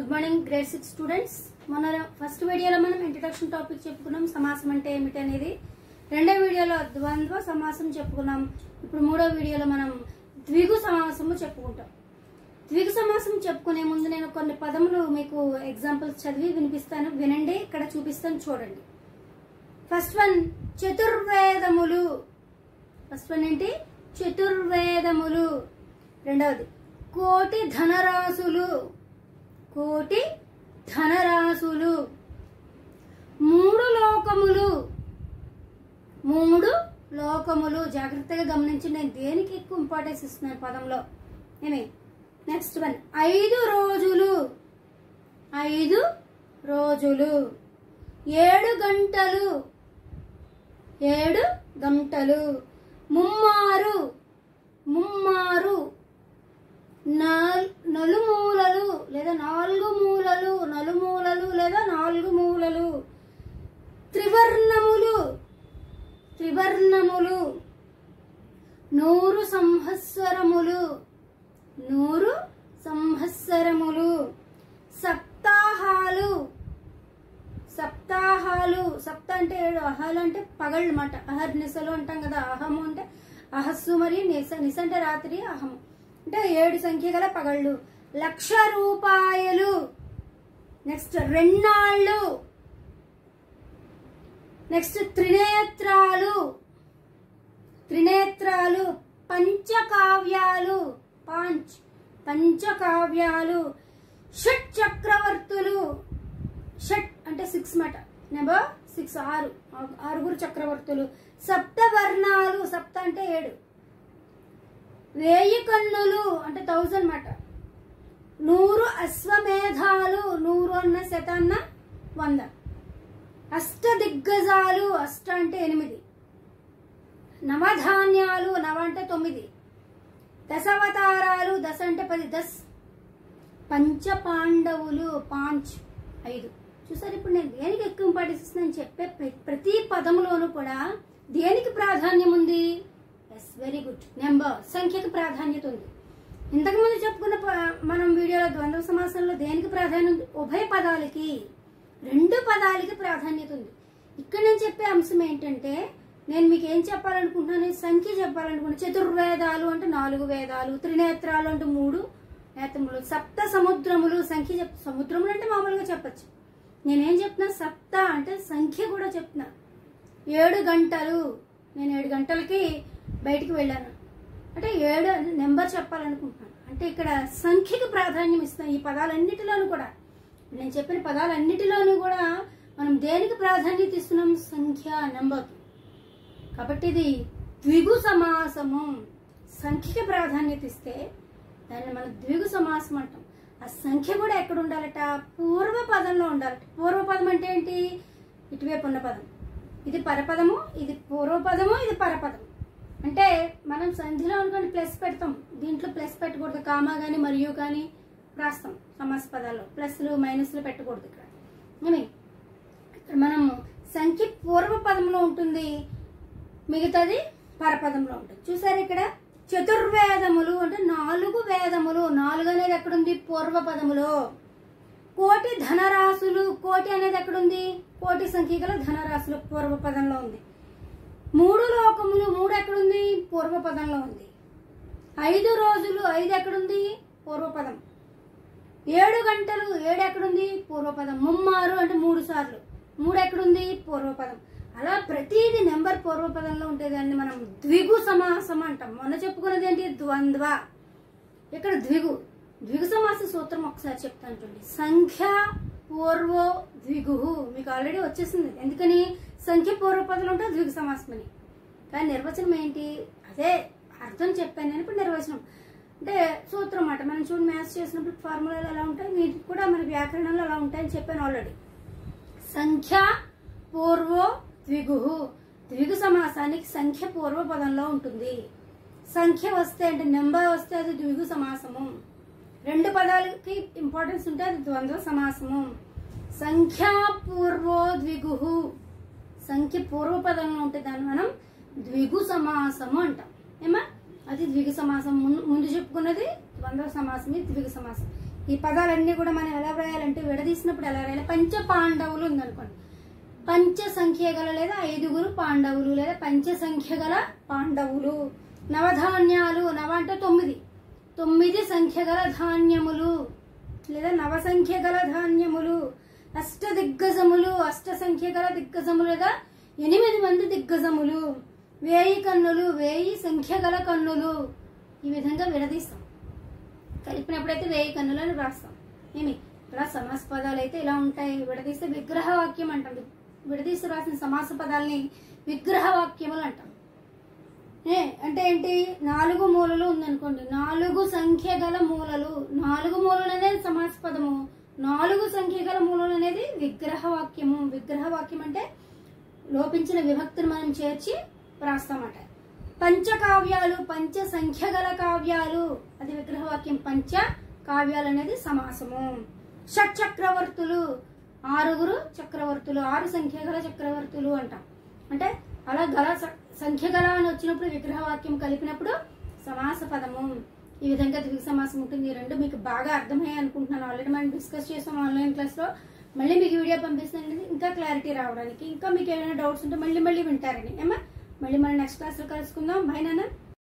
good morning grade six students మొన్న first వీడియోలో మనం ఇంట్రడక్షన్ టాపిక్ చెప్పుకున్నాం సమాసం అంటే ఏమిటి అనేది రెండో వీడియోలో ద్వంద్వ సమాసం చెప్పుకున్నాం ఇప్పుడు మూడో వీడియోలో మనం ద్విగు సమాసము చెప్పుకుంటాం ద్విగు సమాసం చెప్పుకునే ముందు నేను కొన్ని పదములు మీకు ఎగ్జాంపుల్స్ చదివి వినిపిస్తాను వినండి ఇక్కడ చూపిస్తాను చూడండి ఫస్ట్ వన్ చతుర్వేదములు ఫస్ట్ వన్ ఏంటి చతుర్వేదములు రెండవది కోటి ధనరాశులు కోటి ధనరాశులు మూడు లోకములు మూడు లోకములు జాగ్రత్తగా గమనించి నేను దేనికి ఎక్కువ ఇంపార్టెన్స్ ఇస్తున్నాను పదంలో ఏమి నెక్స్ట్ వన్ ఐదు రోజులు ఐదు రోజులు ఏడు గంటలు ఏడు గంటలు ముమ్మారు ముమ్మారు నాల్- నలుమూలలు లేదా నాలుగు మూలలు నలుమూలలు లేదా నాలుగు మూలలు త్రివర్ణములు త్రివర్ణములు నూరు సంవత్సరములు నూరు సంవత్సరములు సప్తాహాలు సప్తాహాలు సప్త అంటే ఏడు అహాలు అంటే పగళ్ళు అన్నమాట అహర్ నిశలు అంటాం కదా అహము అంటే అహస్సు మరియు నిశ నిశ అంటే రాత్రి అహము అంటే ఏడు సంఖ్య గల పగళ్ళు లక్ష రూపాయలు నెక్స్ట్ రెన్నాళ్ళు నెక్స్ట్ త్రినేత్రాలు త్రినేత్రాలు పంచకావ్యాలు పాంచ్ పంచకావ్యాలు షట్ చక్రవర్తులు షట్ అంటే సిక్స్ మాట నెంబర్ సిక్స్ ఆరు ఆ- ఆరుగురు చక్రవర్తులు సప్తవర్ణాలు సప్త అంటే ఏడు వేయి కన్నులు అంటే థౌజండ్ మాట నూరు అశ్వమేధాలు నూరు అన్న శత అన్న వంద అష్ట దిగ్గజాలు అష్ట అంటే ఎనిమిది నవధాన్యాలు నవ అంటే తొమ్మిది దశావతారాలు దశ అంటే పది దస్ పంచ పాండవులు పాంచ్ ఐదు చూసారు ఇప్పుడు నేను దేనికి ఎక్కువ ఇంపార్టెన్స్ ఇస్తున్నాను చెప్పే ప్ర- ప్రతి పదములోనూ కూడా దేనికి ప్రాధాన్యం ఉంది ఎస్ వెరీ గుడ్ నెంబర్ సంఖ్యకి ప్రాధాన్యత ఉంది ఇంతకుముందు చెప్పుకున్న ప- మనం వీడియోలో ద్వంద్వ సమాసంలో దేనికి ప్రాధాన్యం ఉంది ఉభయ పదాలకి రెండు పదాలకి ప్రాధాన్యత ఉంది ఇక్కడ నేను చెప్పే అంశం ఏంటంటే నేను మీకు ఏం చెప్పాలనుకుంటున్నాను నేను సంఖ్య చెప్పాలనుకుంటున్నాను చతుర్వేదాలు అంటే నాలుగు వేదాలు త్రినేత్రాలు అంటే మూడు నేత్రములు సప్త సముద్రములు సంఖ్య చెప్ సముద్రములు అంటే మామూలుగా చెప్పచ్చు నేనేం చెప్తున్నా సప్త అంటే సంఖ్య కూడా చెప్తున్నా ఏడు గంటలు నేను ఏడు గంటలకి బయటికి వెళ్ళాను అంటే ఏడు అనే నెంబర్ చెప్పాలనుకుంటున్నాను అంటే ఇక్కడ సంఖ్యకి ప్రాధాన్యం ఇస్తున్నాను ఈ పదాలన్నిటిలోనూ కూడా నేను చెప్పిన పదాలన్నిటిలోనూ కూడా మనం దేనికి ప్రాధాన్యత ఇస్తున్నాం సంఖ్య నెంబర్కి కాబట్టి ఇది ద్విగు సమాసము సంఖ్యకి ప్రాధాన్యత ఇస్తే దాన్ని మనం ద్విగు సమాసం అంటాం ఆ సంఖ్య కూడా ఎక్కడ ఉండాలట పూర్వ పదంలో ఉండాలట పూర్వ పదం అంటే ఏంటి ఇటువైపు ఉన్న పదం ఇది పరపదము ఇది పూర్వ పదము ఇది పరపదం అంటే మనం సంధిలో అనుకోండి ప్లస్ పెడతాం దీంట్లో ప్లస్ పెట్టకూడదు కామా కానీ మరియు కానీ రాస్తాం సమాస పదాల్లో ప్లస్లు మైనస్లు పెట్టకూడదు ఇక్కడ ఏమి ఇక్కడ మనం సంఖ్య పూర్వ పదంలో ఉంటుంది మిగతాది పరపదంలో ఉంటుంది చూసారు ఇక్కడ చతుర్వేదములు అంటే నాలుగు వేదములు నాలుగు అనేది ఎక్కడుంది పూర్వ పదములో కోటి ధనరాశులు కోటి అనేది ఎక్కడుంది కోటి సంఖ్య గల ధనరాశులు పూర్వ పదంలో ఉంది మూడు లోకములు మూడు ఎక్కడుంది పూర్వ పదంలో ఉంది ఐదు రోజులు ఐదు ఎక్కడుంది పూర్వపదం ఏడు గంటలు ఏడు ఎక్కడుంది పూర్వపదం ముమ్మారు అంటే మూడు సార్లు మూడు ఎక్కడుంది పూర్వపదం అలా ప్రతిదీ నెంబర్ పూర్వపదంలో ఉంటేదాన్ని మనం ద్విగు సమాసం అంటాం మొన్న చెప్పుకున్నది ఏంటి ద్వంద్వ ఇక్కడ ద్విగు ద్విగు సమాస సూత్రం ఒకసారి చెప్తాను చూడండి సంఖ్య పూర్వో ద్విగు మీకు ఆల్రెడీ వచ్చేసింది ఎందుకని సంఖ్య పూర్వపదలు ఉంటే ద్విగు సమాసం అని కానీ నిర్వచనం ఏంటి అదే అర్థం చెప్పాను నేను ఇప్పుడు నిర్వచనం అంటే సూత్రం అన్నమాట మనం చూడండి మ్యాథ్స్ చేసినప్పుడు ఫార్ములాలు ఎలా ఉంటాయి వీటికి కూడా మన వ్యాకరణాలు అలా ఉంటాయని చెప్పాను ఆల్రెడీ సంఖ్య పూర్వో ద్విగు ద్విగు సమాసానికి సంఖ్య పూర్వ పదంలో ఉంటుంది సంఖ్య వస్తే అంటే నెంబర్ వస్తే అది ద్విగు సమాసము రెండు పదాలకి ఇంపార్టెన్స్ ఉంటే అది ద్వంద్వ సమాసము సంఖ్యా పూర్వో ద్విగు సంఖ్య పూర్వ పదంలో ఉంటే దాన్ని మనం ద్విగు సమాసము అంటాం ఏమా అది ద్విగు సమాసం ముందు ముందు చెప్పుకున్నది ద్వంద్వ సమాసం ఇది ద్విగు సమాసం ఈ పదాలన్నీ కూడా మనం ఎలా వ్రాయాలంటే విడదీసినప్పుడు ఎలా రాయాలి పంచ పాండవులు ఉందనుకోండి పంచ సంఖ్య గల లేదా ఐదుగురు పాండవులు లేదా పంచ సంఖ్య గల పాండవులు నవధాన్యాలు నవ అంటే తొమ్మిది తొమ్మిది సంఖ్య గల ధాన్యములు లేదా నవ సంఖ్య గల ధాన్యములు అష్ట దిగ్గజములు అష్ట సంఖ్య గల దిగ్గజములు లేదా ఎనిమిది మంది దిగ్గజములు వేయి కన్నులు వేయి సంఖ్య గల కన్నులు ఈ విధంగా విడదీస్తాం కలిపినప్పుడైతే వేయి కన్నులను రాస్తాం ఏమి ఇలా సమాస పదాలు అయితే ఇలా ఉంటాయి విడదీస్తే విగ్రహ వాక్యం అంటాం విడదీసి రాసిన సమాస పదాలని విగ్రహ వాక్యములు అంటాం ఏ అంటే ఏంటి నాలుగు మూలలు ఉందనుకోండి నాలుగు సంఖ్య గల మూలలు నాలుగు మూలలు అనేది సమాస పదము నాలుగు సంఖ్య గల మూలలు అనేది విగ్రహ వాక్యము విగ్రహ వాక్యం అంటే లోపించిన విభక్తిని మనం చేర్చి రాస్తామట పంచకావ్యాలు పంచ సంఖ్య గల కావ్యాలు అది విగ్రహవాక్యం పంచ కావ్యాలు అనేది సమాసము షట్ చక్రవర్తులు ఆరుగురు చక్రవర్తులు ఆరు సంఖ్య గల చక్రవర్తులు అంటాం అంటే అలా గల స- సంఖ్య గల అని వచ్చినప్పుడు విగ్రహవాక్యం కలిపినప్పుడు సమాస పదము ఈ విధంగా ద్విగు సమాసం ఉంటుంది ఈ రెండు మీకు బాగా అర్థమయ్యాయి అనుకుంటున్నాను ఆల్రెడీ మనం డిస్కస్ చేసాం ఆన్లైన్ క్లాస్లో మళ్ళీ మీకు వీడియో పంపిస్తానండి ఇంకా క్లారిటీ రావడానికి ఇంకా మీకు ఏమైనా డౌట్స్ ఉంటే మళ్ళీ మళ్ళీ వింటారని ఏమా మళ్ళీ మన నెక్స్ట్ క్లాస్లో కలుసుకుందాం బాయ్ నాన్న